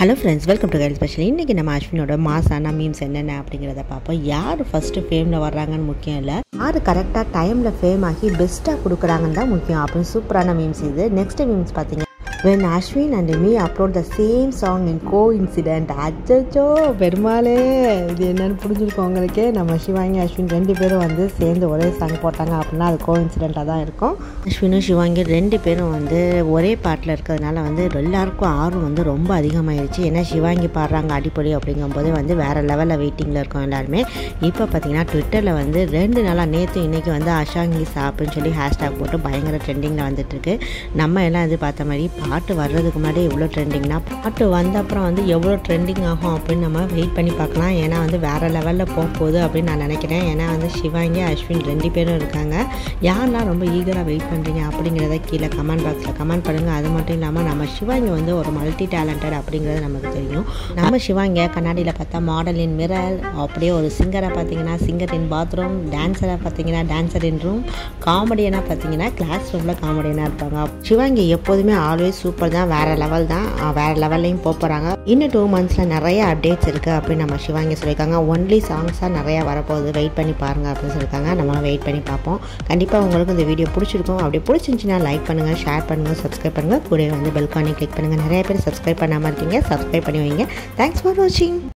hello friends welcome to Kyle special இன்றைக்கி நம்ம அஸ்வினோட மாசான மீம்ஸ் என்னென்ன அப்படிங்கிறத பார்ப்போம் யார் ஃபஸ்ட்டு ஃபேமில் வர்றாங்கன்னு முக்கியம் இல்லை யார் கரெக்டாக டைமில் ஃபேம் ஆகி பெஸ்ட்டாக கொடுக்குறாங்கன்னு தான் முக்கியம் அப்படின்னு சூப்பரான மீம்ஸ் இது நெக்ஸ்ட் மீம்ஸ் பார்த்தீங்க when Ashwin and me upload the same song in go incident அச்சோ பெருமாளே இது என்னன்னு புரிஞ்சிருக்கோம் உங்களுக்கே நம்ம சிவாங்கி அஸ்வின் ரெண்டு பேரும் வந்து சேர்ந்து ஒரே சாங் போட்டாங்க அப்படின்னா அது கோ இன்சிடெண்ட்டாக தான் இருக்கும் அஸ்வினும் சிவாங்கி ரெண்டு பேரும் வந்து ஒரே பாட்டில் இருக்கிறதுனால வந்து எல்லாருக்கும் ஆர்வம் வந்து ரொம்ப அதிகமாகிடுச்சு ஏன்னா சிவாங்கி பாடுறாங்க அடிப்பொலி அப்படிங்கும்போது வந்து வேறு லெவலில் வெயிட்டிங்கில் இருக்கோம் எல்லாருமே இப்போ பார்த்தீங்கன்னா ட்விட்டரில் வந்து ரெண்டு நாளாக நேற்று இன்றைக்கி வந்து அஷாங்கி சாப்புன்னு சொல்லி ஹேஷ்டாக் போட்டு பயங்கர ட்ரெண்டிங்கில் வந்துட்டுருக்கு நம்ம எல்லாம் இது பார்த்த மாதிரி பாட்டு வர்றதுக்கு முன்னாடி எவ்வளோ ட்ரெண்டிங்னா பாட்டு வந்த அப்புறம் வந்து எவ்வளோ ட்ரெண்டிங் ஆகும் அப்படின்னு நம்ம வெயிட் பண்ணி பார்க்கலாம் ஏன்னா வந்து வேறு லெவலில் போக போகுது அப்படின்னு நான் நினைக்கிறேன் ஏன்னா வந்து சிவாங்கி அஸ்வின் ரெண்டு பேரும் இருக்காங்க யாரெல்லாம் ரொம்ப ஈகராக வெயிட் பண்ணுறீங்க அப்படிங்கிறத கீழே கமெண்ட் பாக்ஸில் கமெண்ட் பண்ணுங்கள் அது மட்டும் இல்லாமல் நம்ம சிவாங்கி வந்து ஒரு மல்டி டேலண்டட் அப்படிங்கிறது நமக்கு தெரியும் நம்ம சிவாங்கியை கண்ணாடியில் பார்த்தா மாடல் இன் மிரர் அப்படியே ஒரு சிங்கரை பார்த்தீங்கன்னா சிங்கர் இன் பாத்ரூம் டான்ஸரை பார்த்தீங்கன்னா டான்ஸர் இன் ரூம் காமெடியனாக பார்த்தீங்கன்னா கிளாஸ் ரூமில் காமெடியனாக இருப்பாங்க சிவாங்கி எப்போதுமே ஆல்வேஸ் சூப்பர் தான் வேறு லெவல் தான் வேறு லெவல்லையும் போக போகிறாங்க இன்னும் டூ மந்த்ஸில் நிறைய அப்டேட்ஸ் இருக்குது அப்படின்னு நம்ம சிவாங்கி சொல்லியிருக்காங்க ஒன்லி சாங்ஸாக நிறையா வரப்போகுது வெயிட் பண்ணி பாருங்கள் அப்படின்னு சொல்லியிருக்காங்க நம்ம வெயிட் பண்ணி பார்ப்போம் கண்டிப்பாக உங்களுக்கு இந்த வீடியோ பிடிச்சிருக்கும் அப்படி பிடிச்சிருந்துச்சின்னா லைக் பண்ணுங்கள் ஷேர் பண்ணுங்கள் சப்ஸ்கிரைப் பண்ணுங்கள் கூட வந்து பெல்கானி கிளிக் பண்ணுங்கள் நிறைய பேர் சப்ஸ்கிரைப் பண்ணாமல் இருக்கீங்க சப்ஸ்கிரைப் பண்ணி வைங்க தேங்க்ஸ் ஃபார் வாட்சிங்